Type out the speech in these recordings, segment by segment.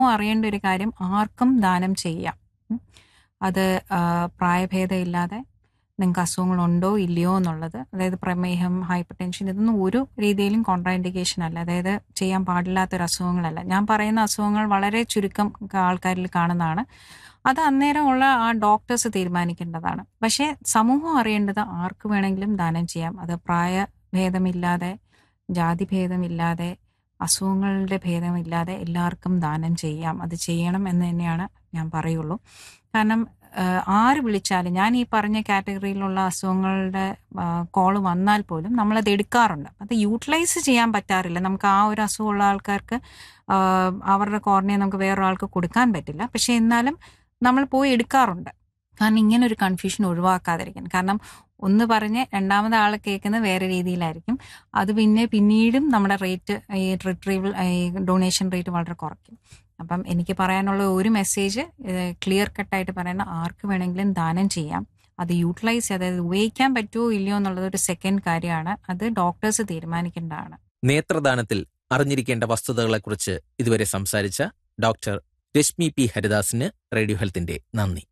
അറിയേണ്ട ഒരു കാര്യം ആർക്കും ദാനം ചെയ്യാം ഉം. അത് ആ, പ്രായഭേദമില്ലാതെ നിങ്ങൾക്ക് അസുഖങ്ങളുണ്ടോ ഇല്ലയോ എന്നുള്ളത് അതായത് പ്രമേഹം ഹൈപ്പർ ടെൻഷൻ ഇതൊന്നും ഒരു രീതിയിലും കോൺട്രാൻഡിക്കേഷൻ അല്ല അതായത് ചെയ്യാൻ പാടില്ലാത്ത ഒരു അസുഖങ്ങളല്ല ഞാൻ പറയുന്ന അസുഖങ്ങൾ വളരെ ചുരുക്കം ആൾക്കാരിൽ കാണുന്നതാണ് അത് അന്നേരമുള്ള ആ ഡോക്ടേഴ്സ് തീരുമാനിക്കേണ്ടതാണ് പക്ഷേ സമൂഹം അറിയേണ്ടത് ആർക്ക് വേണമെങ്കിലും ദാനം ചെയ്യാം അത് പ്രായഭേദമില്ലാതെ ജാതി ഭേദമില്ലാതെ അസുഖങ്ങളുടെ ഭേദമില്ലാതെ എല്ലാവർക്കും ദാനം ചെയ്യാം അത് ചെയ്യണം എന്ന് തന്നെയാണ് ഞാൻ പറയുള്ളൂ കാരണം ആഹ് ആര് വിളിച്ചാലും ഞാൻ ഈ പറഞ്ഞ കാറ്റഗറിയിലുള്ള അസുഖങ്ങളുടെ കോള് വന്നാൽ പോലും നമ്മളത് എടുക്കാറുണ്ട് അത് യൂട്ടിലൈസ് ചെയ്യാൻ പറ്റാറില്ല നമുക്ക് ആ ഒരു അസുഖമുള്ള ആൾക്കാർക്ക് ആഹ് അവരുടെ കോർണിയ നമുക്ക് വേറൊരാൾക്ക് കൊടുക്കാൻ പറ്റില്ല പക്ഷെ എന്നാലും നമ്മൾ പോയി എടുക്കാറുണ്ട് കാരണം ഇങ്ങനെ ഒരു കൺഫ്യൂഷൻ ഒഴിവാക്കാതിരിക്കാൻ കാരണം ഒന്ന് പറഞ്ഞ് രണ്ടാമത് ആൾ കേൾക്കുന്നത് വേറെ രീതിയിലായിരിക്കും അത് പിന്നെ പിന്നീടും നമ്മുടെ റേറ്റ് ഈ റിട്രീവൽ ഈ ഡൊണേഷൻ റേറ്റ് വളരെ കുറയ്ക്കും അപ്പം എനിക്ക് പറയാനുള്ള ഒരു മെസ്സേജ് ക്ലിയർ കട്ടായിട്ട് പറയുന്ന ആർക്ക് വേണമെങ്കിലും ദാനം ചെയ്യാം അത് യൂട്ടിലൈസ് അതായത് ഉപയോഗിക്കാൻ പറ്റുമോ ഇല്ലയോ എന്നുള്ളത് ഒരു സെക്കൻഡ് കാര്യമാണ് അത് ഡോക്ടേഴ്സ് തീരുമാനിക്കേണ്ടതാണ് നേത്രദാനത്തിൽ അറിഞ്ഞിരിക്കേണ്ട വസ്തുതകളെക്കുറിച്ച് ഇതുവരെ സംസാരിച്ച ഡോക്ടർ രശ്മി പി ഹരിദാസിന് റേഡിയോ ഹെൽത്തിന്റെ നന്ദി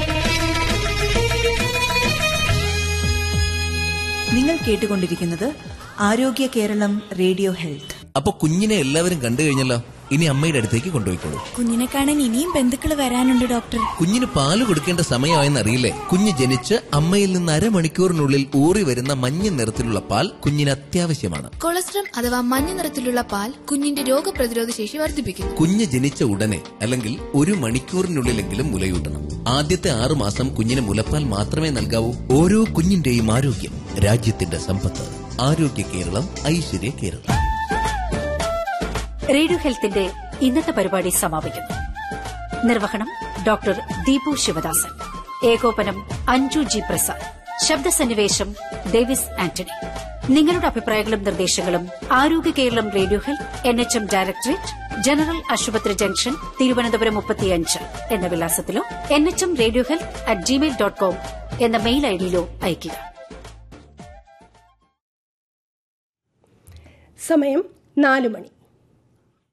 നിങ്ങൾ കേട്ടുകൊണ്ടിരിക്കുന്നത് ആരോഗ്യ കേരളം റേഡിയോ ഹെൽത്ത് അപ്പൊ കുഞ്ഞിനെ എല്ലാവരും കണ്ടു കഴിഞ്ഞല്ലോ ഇനി അമ്മയുടെ അടുത്തേക്ക് കൊണ്ടുപോയിക്കോളൂ കുഞ്ഞിനെ കാണാൻ ഇനിയും ബന്ധുക്കൾ വരാനുണ്ട് ഡോക്ടർ കുഞ്ഞിന് പാല് കൊടുക്കേണ്ട സമയമായെന്ന് അറിയില്ലേ കുഞ്ഞ് ജനിച്ച് അമ്മയിൽ നിന്ന് അരമണിക്കൂറിനുള്ളിൽ ഊറി വരുന്ന മഞ്ഞ നിറത്തിലുള്ള പാൽ കുഞ്ഞിന് അത്യാവശ്യമാണ് കൊളസ്ട്രം അഥവാ മഞ്ഞ നിറത്തിലുള്ള പാൽ കുഞ്ഞിന്റെ രോഗപ്രതിരോധ ശേഷി വർദ്ധിപ്പിക്കുന്നു കുഞ്ഞ് ജനിച്ച ഉടനെ അല്ലെങ്കിൽ ഒരു മണിക്കൂറിനുള്ളിലെങ്കിലും മുലയൂട്ടണം ആദ്യത്തെ ആറു മാസം കുഞ്ഞിന് മുലപ്പാൽ മാത്രമേ നൽകാവൂ ഓരോ കുഞ്ഞിന്റെയും ആരോഗ്യം രാജ്യത്തിന്റെ സമ്പത്ത് ആരോഗ്യ കേരളം ഐശ്വര്യ കേരളം റേഡിയോ ഹെൽത്തിന്റെ ഇന്നത്തെ പരിപാടി സമാപിക്കുന്നു നിർവഹണം ഡോക്ടർ ദീപു ശിവദാസൻ ഏകോപനം അഞ്ജു ജി പ്രസാദ് ശബ്ദസന്നിവേശം ഡേവിസ് ആന്റണി നിങ്ങളുടെ അഭിപ്രായങ്ങളും നിർദ്ദേശങ്ങളും ആരോഗ്യ Keralam radio health N H M directorate general ആശുപത്രി ജംഗ്ഷൻ തിരുവനന്തപുരം മുപ്പത്തിയഞ്ച് എന്ന വിലാസത്തിലോ N H M radio health at Gmail dot com എന്ന മെയിൽ ഐഡിയിലോ അയയ്ക്കുക സമയം നാല് മണി